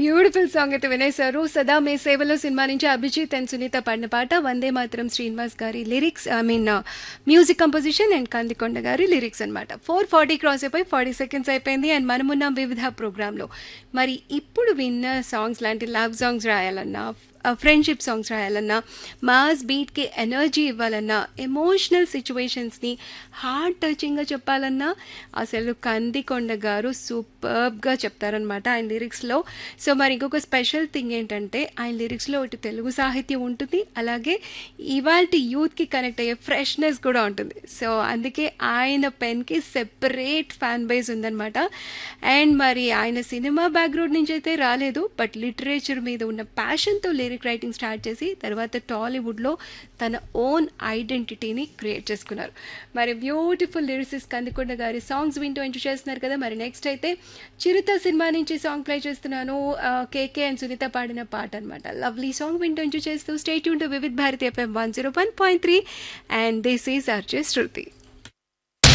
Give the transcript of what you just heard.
beautiful song అయితే వినేశారు సదా మే సేవలో సినిమా నుంచి అభిజిత్ అండ్ సునీత పాడిన పాట వందే మాత్రం శ్రీనివాస్ గారి lyrics I mean music composition and Kandikonda గారి లిరిక్స్ అనమాట ఫోర్ ఫార్టీ క్రాస్ అయిపోయి ఫార్టీ సెకండ్స్ అయిపోయింది అండ్ మనమున్న వివిధ ప్రోగ్రాంలో మరి ఇప్పుడు విన్న సాంగ్స్ లాంటి లవ్ సాంగ్స్ రాయాలన్నా ఫ్రెండ్షిప్ సాంగ్స్ రాయాలన్నా మాస్ బీట్కి ఎనర్జీ ఇవ్వాలన్నా ఎమోషనల్ సిచ్యువేషన్స్ని హార్ట్ టచింగ్గా చెప్పాలన్నా అసలు కందికొండ గారు సూపర్బ్గా చెప్తారనమాట ఆయన లిరిక్స్లో సో మరి ఇంకొక స్పెషల్ థింగ్ ఏంటంటే ఆయన లిరిక్స్లో ఒకటి తెలుగు సాహిత్యం ఉంటుంది అలాగే ఇవాళ యూత్కి కనెక్ట్ అయ్యే ఫ్రెష్నెస్ కూడా ఉంటుంది సో అందుకే ఆయన పెన్కి సెపరేట్ ఫ్యాన్ బేస్ ఉందన్నమాట అండ్ మరి ఆయన సినిమా బ్యాక్గ్రౌండ్ నుంచి అయితే రాలేదు బట్ లిటరేచర్ మీద ఉన్న ప్యాషన్తో లిరిక్ రైటింగ్ స్టార్ట్ చేసి తర్వాత టాలీవుడ్లో తన ఓన్ ఐడెంటిటీని క్రియేట్ చేసుకున్నారు మరి బ్యూటిఫుల్ లిరిసిస్ కందికొండ గారి సాంగ్స్ వింటూ ఎంజాయ్ చేస్తున్నారు కదా మరి నెక్స్ట్ అయితే చిరుత సినిమా నుంచి సాంగ్ ప్లే చేస్తున్నాను కేకే అండ్ సునీత పాడిన పాట అనమాట లవ్లీ సాంగ్ వింటూ ఎంజాయ్ చేస్తూ stay tuned to Vividh Bharati FM one zero one point three and this is RJ Shruti